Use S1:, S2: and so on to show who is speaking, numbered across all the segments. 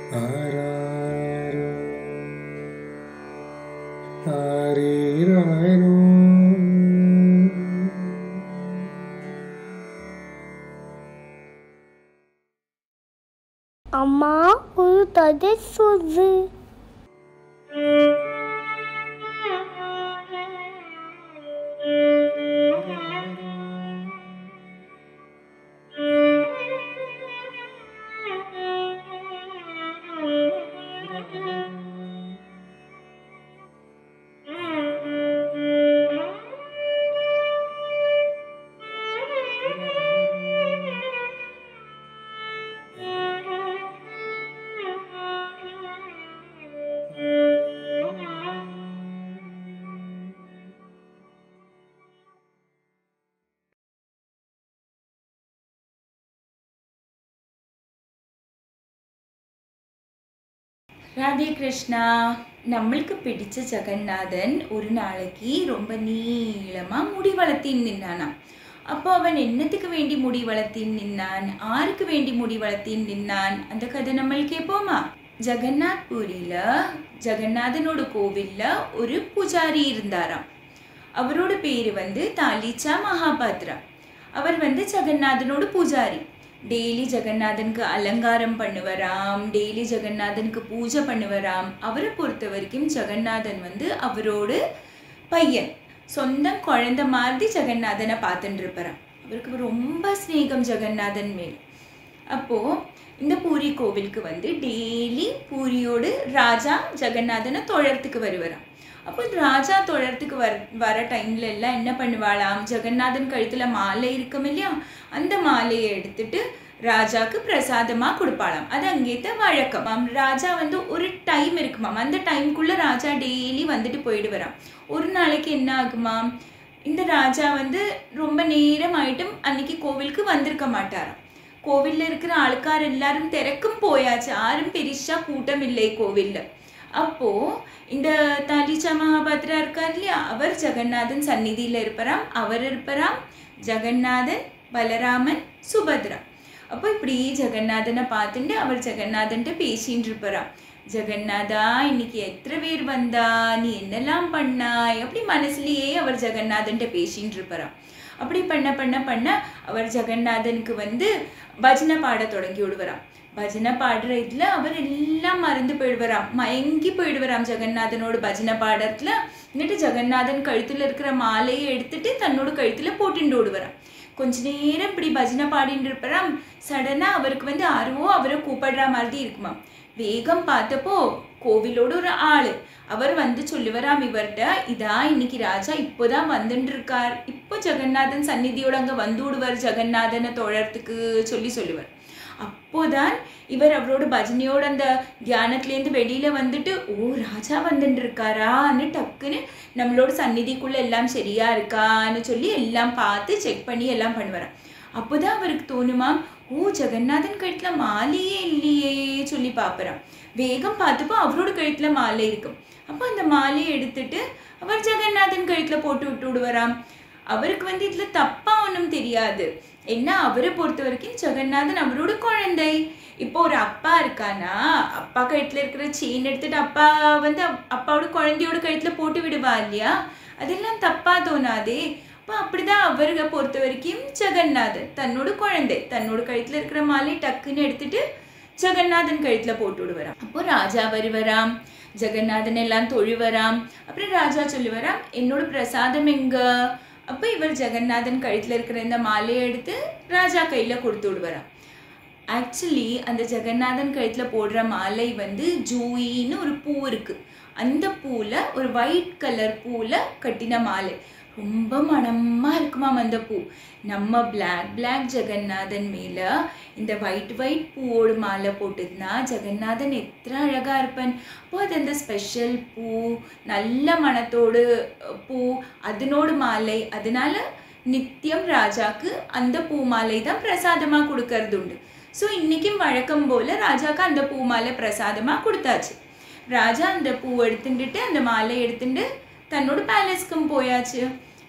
S1: ஆராரோ ஆரீராரோ
S2: அம்மா ஒரு கதை சொல்லு
S3: ராதே கிருஷ்ணா நம்மளுக்கு பிடிச்ச ஜெகநாதன் ஒரு நாளைக்கு ரொம்ப நீளமா முடி வளர்த்தின்னு நின்னானாம் அப்போ அவன் என்னத்துக்கு வேண்டி முடி வளர்த்தின்னு நின்னான் ஆருக்கு வேண்டி முடி வளர்த்தின்னு நின்னான் அந்த கதை நம்மளுக்கு கேட்போமா ஜெகநாத் பூரியில ஜெகநாதனோட கோவில்ல ஒரு பூஜாரி இருந்தாராம் அவரோட பேரு வந்து தாலிச்சா மகாபாத்ரா அவர் வந்து ஜெகநாதனோட பூஜாரி டெய்லி ஜெகநாதனுக்கு அலங்காரம் பண்ணுவராம் டெய்லி ஜெகநாதனுக்கு பூஜை பண்ணுவராம் அவரை பொறுத்த வரைக்கும் ஜெகநாதன் வந்து அவரோட பையன் சொந்தம் குழந்தை மாதிரி ஜெகநாதனை பார்த்துட்டு இருப்பாராம் அவருக்கு ரொம்ப ஸ்நேகம் ஜெகநாதன் மேல் அப்போ இந்த பூரி கோவிலுக்கு வந்து டெய்லி பூரியோடு ராஜா ஜெகநாதனை தொழறதுக்கு வருவாராம் அப்போ இந்த ராஜா தொழறதுக்கு வர வர டைம்ல எல்லாம் என்ன பண்ணுவாளாம் ஜெகநாதன் கழுத்துல மாலை இருக்கும் இல்லையா அந்த மாலையை எடுத்துட்டு ராஜாக்கு பிரசாதமா கொடுப்பாளாம் அது அங்கேத்த வழக்கமாம் ராஜா வந்து ஒரு டைம் இருக்குமாம் அந்த டைம்குள்ள ராஜா டெய்லி வந்துட்டு போயிடுவாராம் ஒரு நாளைக்கு என்ன ஆகுமாம் இந்த ராஜா வந்து ரொம்ப நேரம் ஆயிட்டும் அன்னைக்கு கோவிலுக்கு வந்திருக்க மாட்டாராம் கோவில்ல இருக்கிற ஆൾക്കാർ எல்லாரும் திறக்கும் போயாச்சு யாரும் பெரிசா கூட்டம் இல்லை கோவில்ல அப்போ இந்த தாலிச்சா மகாபாத்ரா இருக்கார் இல்லையா அவர் ஜெகநாதன் சந்நிதியில இருப்பாராம் அவர் இருப்பாராம் ஜெகநாதன் பலராமன் சுபத்ரா அப்போ இப்படி ஜெகநாதனை பார்த்துட்டு அவர் ஜெகநாதன்ட்டு பேசின்னு இருப்பாராம் ஜெகநாதா இன்னைக்கு எத்தனை பேர் வந்தா நீ என்னெல்லாம் பண்ணாய் அப்படி மனசுலயே அவர் ஜெகநாதன்ட்ட பேசின்னு இருப்பாராம் அப்படி பண்ண பண்ண பண்ண அவர் ஜெகநாதனுக்கு வந்து பஜனை பாட தொடங்கி விடுவாராம் பஜனை பாடுற இதுல அவர் எல்லாம் மறந்து போயிடுவாராம் மயங்கி போயிடுவாராம் ஜெகநாதனோட பஜனை பாடத்துல എന്നിട്ട് ஜெகநாதன் கழுத்துல இருக்கிற மாலையை எடுத்துட்டு தன்னோட கழுத்துல போட்டுண்டு விடுவாராம் கொஞ்ச நேரம் இப்படி பஜனை பாடிட்டு இருப்பாராம் சடனா அவருக்கு வந்து யாரோ அவரை கூப்பிடுற மாதிரி இருக்குமாம் வேகம் பார்த்தப்போ கோவிலோட ஒரு ஆளு அவர் வந்து சொல்லுவாராம் இவர்கிட்ட இதா இன்னைக்கு ராஜா இப்போதான் வந்துட்டு இருக்கார் இப்போ ஜெகநாதன் சந்நிதியோட அங்க வந்து விடுவார் ஜெகநாதனை தொழறதுக்கு சொல்லி சொல்லுவார் அப்போதான் இவர் அவரோட பஜனையோட அந்த தியானத்துலேருந்து வெளியில வந்துட்டு ஓ ராஜா வந்துட்டு இருக்காரான்னு டக்குன்னு நம்மளோட சந்நிதிக்குள்ள எல்லாம் சரியா இருக்கான்னு சொல்லி எல்லாம் பார்த்து செக் பண்ணி எல்லாம் பண்ணுவாராம் அப்போதான் அவருக்கு தோணுமாம் ஓ ஜெகநாதன் கழுத்துல மாலையே இல்லையே சொல்லி பார்ப்பறாம் வேகம் பார்த்தப்போ அவரோட கழுத்துல மாலை இருக்கும் அப்போ அந்த மாலையை எடுத்துட்டு அவர் ஜெகநாதன் கழுத்துல போட்டு விட்டு விடுவாராம் அவருக்கு வந்து இதுல தப்பா ஒன்றும் தெரியாது என்ன அவரை பொறுத்த வரைக்கும் ஜெகநாதன் அவரோட குழந்தை இப்போ ஒரு அப்பா இருக்கானா அப்பா கழுத்துல இருக்கிற செயின் எடுத்துட்டு அப்பா வந்து அப்- அப்பாவோட குழந்தையோட கழுத்துல போட்டு விடுவா இல்லையா அதெல்லாம் தப்பா தோணாதே அப்போ அப்படிதான் அவரை பொறுத்த வரைக்கும் ஜெகநாதன் தன்னோட குழந்தை தன்னோட கழுத்துல இருக்கிற மாலை டக்குன்னு எடுத்துட்டு ஜெகநாதன் கழுத்துல போட்டு விடுவாராம் அப்போ ராஜா வருவராம் ஜெகநாதன் எல்லாம் தொழுவராம் அப்புறம் ராஜா சொல்லுவாராம் என்னோட பிரசாதம் எங்க அப்போ இவர் ஜெகநாதன் கழுத்துல இருக்கிற இந்த மாலையை எடுத்து ராஜா கையில கொடுத்து விடுவாராம் ஆக்சுவலி அந்த ஜெகநாதன் கழுத்துல போடுற மாலை வந்து ஜூயின்னு ஒரு பூ இருக்கு அந்த பூல ஒரு ஒயிட் கலர் பூல கட்டின மாலை ரொம்ப மணமா இருக்குமாம் அந்த பூ நம்ம பிளாக் பிளாக் ஜெகநாதன் மேல இந்த ஒயிட் ஒயிட் பூவோட மாலை போட்டுதுன்னா ஜெகநாதன் எத்தனை அழகா இருப்பான் அப்போ அது அந்த ஸ்பெஷல் பூ நல்ல மணத்தோடு அஹ், பூ அதனோட மாலை அதனால நித்தியம் ராஜாக்கு அந்த பூ மாலை தான் பிரசாதமா கொடுக்கறது உண்டு ஸோ இன்னைக்கும் வழக்கம் போல ராஜாக்கு அந்த பூ மாலை பிரசாதமா கொடுத்தாச்சு ராஜா அந்த பூ எடுத்துட்டு அந்த மாலை எடுத்துட்டு தன்னோட பேலஸ்க்கும் போயாச்சு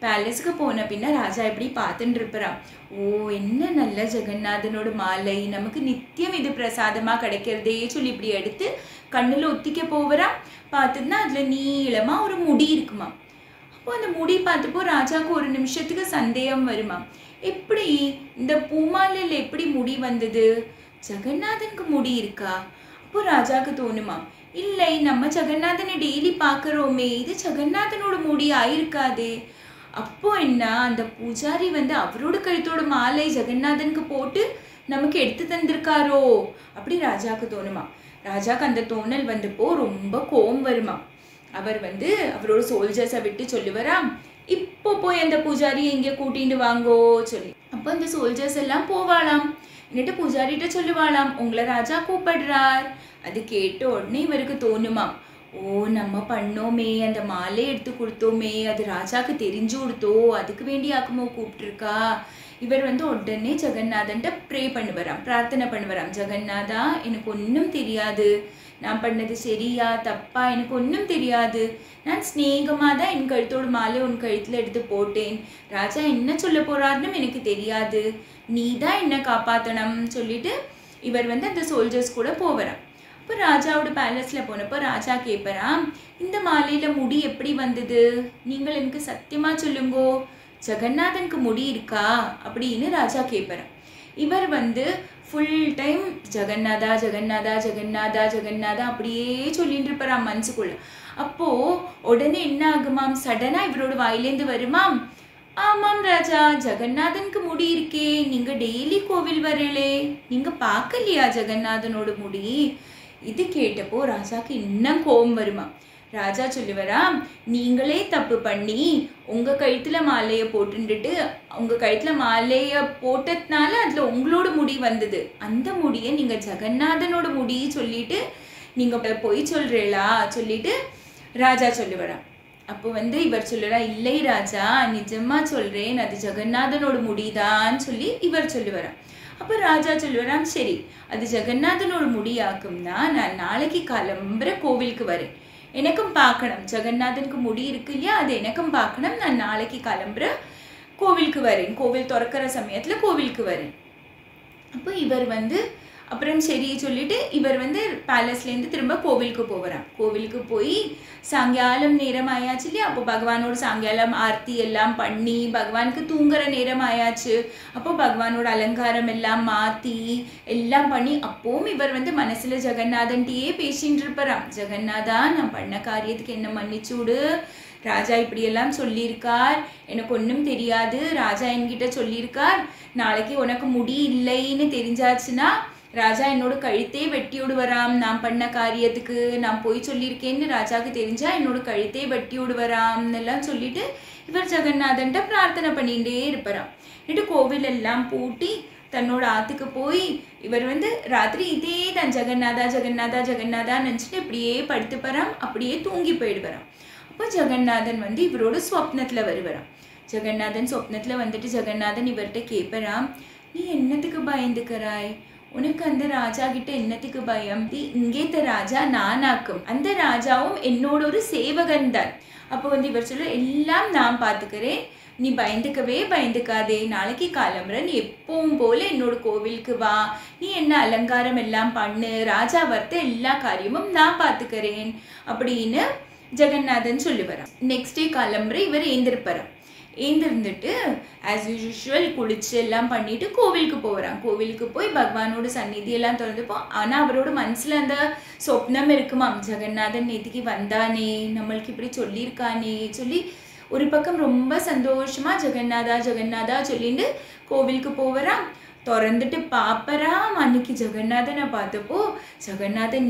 S3: பேலஸ்க்கு போன பின்ன ராஜா இப்படி பார்த்துட்டு இருப்பாராம் ஓ என்ன நல்ல ஜெகநாதனோட மாலை நமக்கு நித்தியம் இது பிரசாதமா கிடைக்கிறதே சொல்லி இப்படி எடுத்து கண்ணுல ஒத்திக்க போவராம் பார்த்துன்னா அதுல நீளமா ஒரு முடி இருக்குமா அப்போ அந்த முடி பார்த்தப்போ ராஜாவுக்கு ஒரு நிமிஷத்துக்கு சந்தேகம் வருமா எப்படி இந்த பூமாலையில் எப்படி முடி வந்தது ஜெகநாதனுக்கு முடி இருக்கா அப்போ ராஜாவுக்கு தோணுமா இல்லை நம்ம ஜெகநாதனை டெய்லி பார்க்குறோமே இது ஜெகநாதனோட முடி ஆயிருக்காதே அப்போ என்ன அந்த பூஜாரி வந்து அவரோட கழுத்தோட மாலை ஜெகநாதனுக்கு போட்டு நமக்கு எடுத்து தந்திருக்காரோ அப்படி ராஜாவுக்கு தோணுமா ராஜாக்கு அந்த தோணல் வந்தப்போ ரொம்ப கோவம் வருமா அவர் வந்து அவரோட சோல்ஜர்ஸை விட்டு சொல்லுவாராம் இப்போ போய் அந்த பூஜாரியை இங்கே கூட்டிட்டு வாங்கோ சொல்லி அப்போ அந்த சோல்ஜர்ஸ் எல்லாம் போவாளாம் എന്നിട്ട് பூஜாரிட்ட சொல்லுவாளாம் உங்களை ராஜா கூப்பிடுறார் அது கேட்ட உடனே இவருக்கு தோணுமாம் ஓ நம்ம பண்ணோமே அந்த மாலை எடுத்து கொடுத்தோமே அது ராஜாக்கு தெரிஞ்சு கொடுத்தோ அதுக்கு வேண்டி ஆக்குமோ கூப்பிட்டுருக்கா இவர் வந்து உடனே ஜெகநாதன்ட்ட ப்ரே பண்ணுவாராம் பிரார்த்தனை பண்ணுவாராம் ஜெகநாதா எனக்கு ஒன்றும் தெரியாது நான் பண்ணது சரியா தப்பா எனக்கு ஒன்றும் தெரியாது நான் ஸ்நேகமாக தான் என் கழுத்தோட மாலை உன் கழுத்தில் எடுத்து போட்டேன் ராஜா என்ன சொல்ல போறாருன்னு எனக்கு தெரியாது நீ தான் என்ன காப்பாற்றணும் சொல்லிட்டு இவர் வந்து அந்த சோல்ஜர்ஸ் கூட போவராம் அப்போ ராஜாவோட பேலஸில் போனப்போ ராஜா கேட்பறாம் இந்த மாலையில் முடி எப்படி வந்தது நீங்கள் எனக்கு சத்தியமாக சொல்லுங்கோ ஜெகநாதனுக்கு முடி இருக்கா அப்படின்னு ராஜா கேட்பறான் இவர் வந்து ஃபுல் டைம் ஜெகநாதா ஜெகநாதா ஜெகநாதா ஜெகநாதா அப்படியே சொல்லிட்டு இருப்பாராம் மனசுக்குள்ள அப்போ உடனே என்ன ஆகுமாம் சடனா இவரோட வாயிலேந்து வருமாம் ஆமாம் ராஜா ஜெகநாதனுக்கு முடி இருக்கே நீங்க டெய்லி கோவில் வரலே நீங்க பார்க்கலையா ஜெகநாதனோட முடி இது கேட்டப்போ ராஜாக்கு இன்னும் கோபம் வருமா ராஜா சொல்லுவாராம் நீங்களே தப்பு பண்ணி உங்க கழுத்துல மாலையை போட்டுட்டு உங்க கழுத்துல மாலையை போட்டதுனால அதுல உங்களோட முடி வந்தது அந்த முடியை நீங்க ஜெகநாதனோட முடி சொல்லிட்டு நீங்க பொய் சொல்றீங்களா சொல்லிட்டு ராஜா சொல்லுவாராம் அப்போ வந்து இவர் சொல்லுறா இல்லை ராஜா நிஜமா சொல்றேன் அது ஜெகநாதனோட முடிதான் சொல்லி இவர் சொல்லுவாராம் அப்போ ராஜா சொல்லுவாராம் சரி அது ஜெகநாதனோட முடியாக்கும்னா நான் நாளைக்கு கிளம்புற கோவிலுக்கு வரேன் எனக்கும் பார்க்கணும் ஜெகநாதனுக்கு முடி இருக்கு இல்லையா அது எனக்கும் பார்க்கணும் நான் நாளைக்கு கிளம்புற கோவிலுக்கு வரேன் கோவில் திறக்கிற சமயத்துல கோவிலுக்கு வரேன் அப்போ இவர் வந்து அப்புறம் சரி சொல்லிட்டு இவர் வந்து பேலஸ்லேருந்து திரும்ப கோவிலுக்கு போகிறார் கோவிலுக்கு போய் சாயங்காலம் நேரம் ஆயாச்சு இல்லையா அப்போ பகவானோட சாயங்காலம் ஆர்த்தி எல்லாம் பண்ணி பகவானுக்கு தூங்குற நேரம் ஆயாச்சு அப்போ பகவானோட அலங்காரம் எல்லாம் மாற்றி எல்லாம் பண்ணி அப்பவும் இவர் வந்து மனசில் ஜெகநாதன்ட்டியே பேசின்னு இருப்பாராம் ஜெகநாதா நான் பண்ண காரியத்துக்கு என்ன மன்னிச்சு விடு ராஜா இப்படியெல்லாம் சொல்லியிருக்கார் எனக்கு ஒன்றும் தெரியாது ராஜா என்கிட்ட சொல்லியிருக்கார் நாளைக்கு உனக்கு முடி இல்லைன்னு தெரிஞ்சாச்சுன்னா ராஜா என்னோட கழுத்தே வெட்டி விடுவராம் நான் பண்ண காரியத்துக்கு நான் போய் சொல்லியிருக்கேன்னு ராஜாவுக்கு தெரிஞ்சா என்னோட கழுத்தே வெட்டி விடுவராம் எல்லாம் சொல்லிட்டு இவர் ஜெகநாதன்ட்ட பிரார்த்தனை பண்ணிகிட்டே இருப்பாராம் എന്നിട്ട് கோவில் எல்லாம் பூட்டி தன்னோட ஆத்துக்கு போய் இவர் வந்து ராத்திரி இதே தான் ஜெகநாதா ஜெகநாதா ஜெகநாதா நினச்சிட்டு இப்படியே படுத்துப்பறாம் அப்படியே தூங்கி போயிடுவாராம் அப்போ ஜெகநாதன் வந்து இவரோட ஸ்வப்னத்தில் வருவராம் ஜெகநாதன் சொப்னத்தில் வந்துட்டு ஜெகநாதன் இவர்கிட்ட கேட்பறாம் நீ என்னத்துக்கு பயந்துக்கிறாய் உனக்கு அந்த ராஜா கிட்ட என்னத்துக்கு பயம் தி இங்கேத்த ராஜா நானாக்கும் அந்த ராஜாவும் என்னோட ஒரு சேவகன் தான் அப்போ வந்து இவர் சொல்ல எல்லாம் நான் பார்த்துக்கிறேன் நீ பயந்துக்கவே பயந்துக்காதே நாளைக்கு கிளம்புற நீ எப்பவும் போல என்னோட கோவிலுக்கு வா நீ என்ன அலங்காரம் எல்லாம் பண்ணு ராஜா வரத்த எல்லா காரியமும் நான் பார்த்துக்கிறேன் அப்படின்னு ஜெகநாதன் சொல்லுவாராம் நெக்ஸ்ட் டே கிளம்புற இவர் ஏந்திருப்பாராம் ஏந்திருந்துட்டு ஆஸ் யூஷுவல் குளிச்சு எல்லாம் பண்ணிட்டு கோவிலுக்கு போகிறான் கோவிலுக்கு போய் பகவானோட சந்நிதி எல்லாம் திறந்துப்போ ஆனால் அவரோட மனசில் அந்த சொப்னம் இருக்குமாம் ஜெகநாதன் நேத்திக்கு வந்தானே நம்மளுக்கு இப்படி சொல்லியிருக்கானே சொல்லி ஒரு பக்கம் ரொம்ப சந்தோஷமா ஜெகநாதா ஜெகநாதா சொல்லிட்டு கோவிலுக்கு போவராம் திறந்துட்டு பாப்பராம் அன்னைக்கு ஜெகநாதனை பார்த்தப்போ ஜெகநாதன்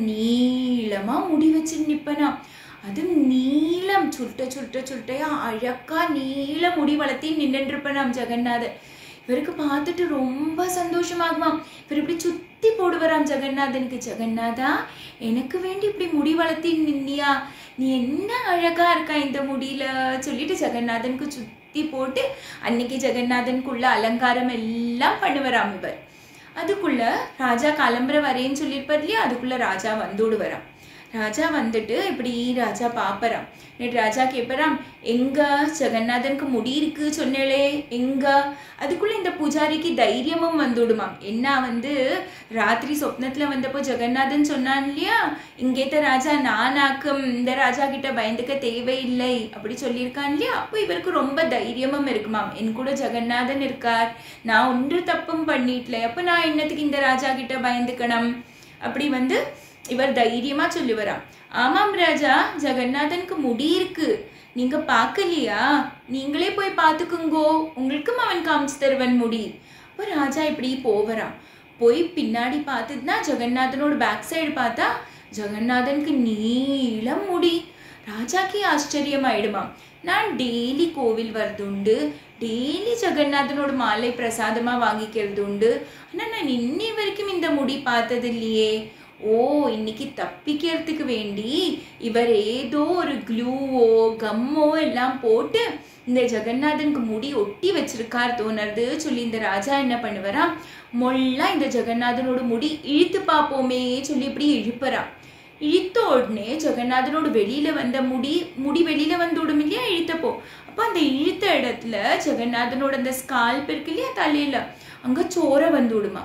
S3: நீளமா முடி வச்சு நிப்பனாம் அது நீளம் சுருட்ட சுருட்ட சுருட்டையா அழகா நீள முடி வளர்த்தி நின்றுட்டு இருப்பனாம் ஜெகநாதன் இவருக்கு பார்த்துட்டு ரொம்ப சந்தோஷமாகுமாம் இவர் இப்படி சுத்தி போடுவராம் ஜெகநாதனுக்கு ஜெகநாதா எனக்கு வேண்டி இப்படி முடி வளர்த்தி நின்னியா நீ என்ன அழகா இருக்கா இந்த முடியில சொல்லிட்டு ஜெகநாதனுக்கு சுத்தி போட்டு அன்னைக்கு ஜெகநாதனுக்குள்ள அலங்காரம் எல்லாம் பண்ணுவராம் இவர் அதுக்குள்ள ராஜா கிளம்புற வரேன்னு சொல்லியிருப்பார் இல்லையா அதுக்குள்ள ராஜா வந்துடுவராம் ராஜா வந்துட்டு இப்படி ராஜா பாப்பறாம் நேற்று ராஜா கேட்பறாம் எங்க ஜெகநாதனுக்கு முடி இருக்கு சொன்னேளே எங்க அதுக்குள்ள இந்த பூஜாரிக்கு தைரியமும் வந்துடுமாம் என்ன வந்து ராத்திரி சொப்னத்துல வந்தப்போ ஜெகநாதன் சொன்னான் இல்லையா இங்கேத்த ராஜா நானாக்கும் இந்த ராஜா கிட்ட பயந்துக்க தேவையில்லை அப்படி சொல்லியிருக்கான் இல்லையா அப்போ இவருக்கு ரொம்ப தைரியமும் இருக்குமாம் என் கூட ஜெகநாதன் இருக்கார் நான் ஒன்று தப்பும் பண்ணிட்டல அப்போ நான் என்னத்துக்கு இந்த ராஜா கிட்ட பயந்துக்கணும் அப்படி வந்து இவர் தைரியமா சொல்லுவராம் ஆமாம் ராஜா ஜெகநாதனுக்கு முடி இருக்கு நீங்க பார்க்கலையா நீங்களே போய் பார்த்துக்குங்கோ உங்களுக்கும் அவன் காமிச்சு தருவன் முடி அப்போ ராஜா இப்படி போவராம் போய் பின்னாடி பார்த்துட்டுனா ஜெகநாதனோட பேக் சைடு பார்த்தா ஜெகநாதனுக்கு நீளம் முடி ராஜாக்கு ஆச்சரியமாயிடுமாம் நான் டெய்லி கோவில் வரதுண்டு டெய்லி ஜெகநாதனோட மாலை பிரசாதமா வாங்கிக்கிறது உண்டு ஆனா நான் இன்னி வரைக்கும் இந்த முடி பார்த்தது இல்லையே ஓ இன்னைக்கு தப்பிக்கிறதுக்கு வேண்டி இவர் ஏதோ ஒரு க்ளூவோ கம்மோ எல்லாம் போட்டு இந்த ஜெகநாதனுக்கு முடி ஒட்டி வச்சிருக்கார் தோணுறது சொல்லி இந்த ராஜா என்ன பண்ணுவாராம் மொல்லா இந்த ஜெகநாதனோட முடி இழுத்து பார்ப்போமே சொல்லி இப்படி இழுப்பறாம் இழுத்த உடனே ஜெகநாதனோட வெளியில வந்த முடி முடி வெளியில வந்து விடும் இல்லையா இழுத்தப்போ அப்போ அந்த இழுத்த இடத்துல ஜெகநாதனோட அந்த ஸ்கால்ப் இருக்கு இல்லையா தலையில அங்க சோரை வந்து விடுமா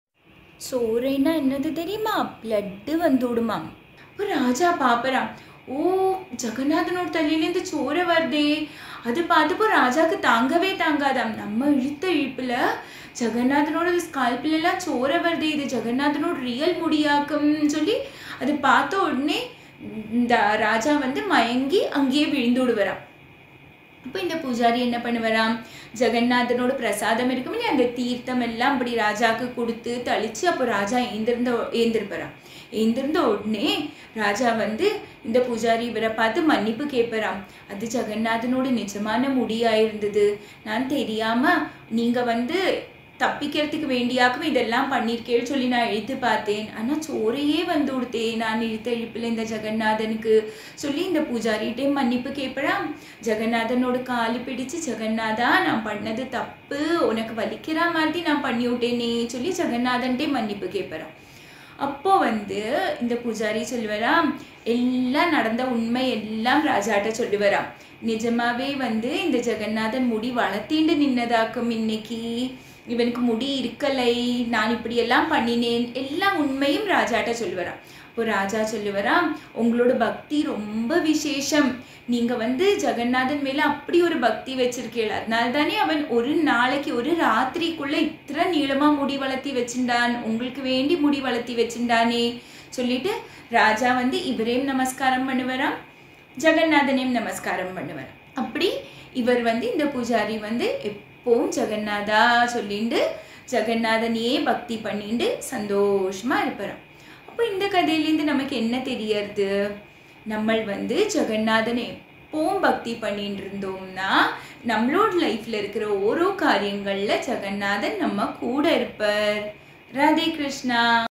S3: சோறைன்னா என்னது தெரியுமா பிளட்டு வந்து விடுமாம் அப்போ ராஜா பாப்பறான் ஓ ஜெகநாதனோட தலையிலேருந்து சோறை வருதே அது பார்த்தப்போ ராஜாக்கு தாங்கவே தாங்காதாம் நம்ம இழுத்த இழுப்புல ஜெகநாதனோட ஸ்கால்பில் எல்லாம் சோறை வருதே இது ஜெகநாதனோட ரியல் முடியாக்கும்னு சொல்லி அது பார்த்த உடனே இந்த ராஜா வந்து மயங்கி அங்கேயே விழுந்து விடுவராம் அப்போ இந்த பூஜாரி என்ன பண்ணுவாராம் ஜெகநாதனோட பிரசாதம் இருக்கும் இல்லையா அந்த தீர்த்தம் எல்லாம் அப்படி ராஜாக்கு கொடுத்து தளிச்சு அப்போ ராஜா ஏந்திருந்த ஏந்திருப்பறாம் ஏந்திருந்த உடனே ராஜா வந்து இந்த பூஜாரி இவரை பார்த்து மன்னிப்பு கேட்பறாம் அது ஜெகநாதனோட நிஜமான முடியா இருந்தது நான் தெரியாம நீங்க வந்து தப்பிக்கிறதுக்கு வேண்டியாக்கும் இதெல்லாம் பண்ணியிருக்கேன்னு சொல்லி நான் இழுத்து பார்த்தேன் ஆனால் சோறையே வந்து கொடுத்தேன் நான் இழுத்த இழுப்பில் இந்த ஜெகநாதனுக்கு சொல்லி இந்த பூஜாரிகிட்டே மன்னிப்பு கேட்பறாம் ஜெகநாதனோட காலு பிடிச்சு ஜெகநாதா நான் பண்ணது தப்பு உனக்கு வலிக்கிற மாதிரி நான் பண்ணி விட்டேனே சொல்லி ஜெகநாதன்ட்டே மன்னிப்பு கேட்பறான் அப்போ வந்து இந்த பூஜாரி சொல்லுவராம் எல்லாம் நடந்த உண்மை எல்லாம் ராஜாட்ட சொல்லுவராம் நிஜமாவே வந்து இந்த ஜெகநாதன் முடி வளர்த்தீண்டு நின்னதாக்கும் இன்னைக்கு இவனுக்கு முடி இருக்கலை நான் இப்படி எல்லாம் பண்ணினேன் எல்லாம் உண்மையும் ராஜாட்ட சொல்லுவராம் இப்போ ராஜா சொல்லுவராம் உங்களோட பக்தி ரொம்ப விசேஷம் நீங்க வந்து ஜெகநாதன் மேல அப்படி ஒரு பக்தி வச்சிருக்கீள் அதனால தானே அவன் ஒரு நாளைக்கு ஒரு ராத்திரிக்குள்ள இத்தனை நீளமா முடி வளர்த்தி வச்சிருந்தான் உங்களுக்கு வேண்டி முடி வளர்த்தி வச்சிருந்தானே சொல்லிட்டு ராஜா வந்து இவரையும் நமஸ்காரம் பண்ணுவாராம் ஜெகநாதனையும் நமஸ்காரம் பண்ணுவார் அப்படி இவர் வந்து இந்த பூஜாரி வந்து எப்பவும் ஜெகநாதா சொல்லிட்டு ஜெகநாதனையே பக்தி பண்ணிட்டு சந்தோஷமா இருப்பாராம் அப்போ இந்த கதையிலேருந்து நமக்கு என்ன தெரியறது நம்ம வந்து ஜெகநாதனை எப்பவும் பக்தி பண்ணிட்டு இருந்தோம்னா நம்மளோட லைஃப்ல இருக்கிற ஓரோ காரியங்கள்ல ஜெகநாதன் நம்ம கூட இருப்பார் ராதே கிருஷ்ணா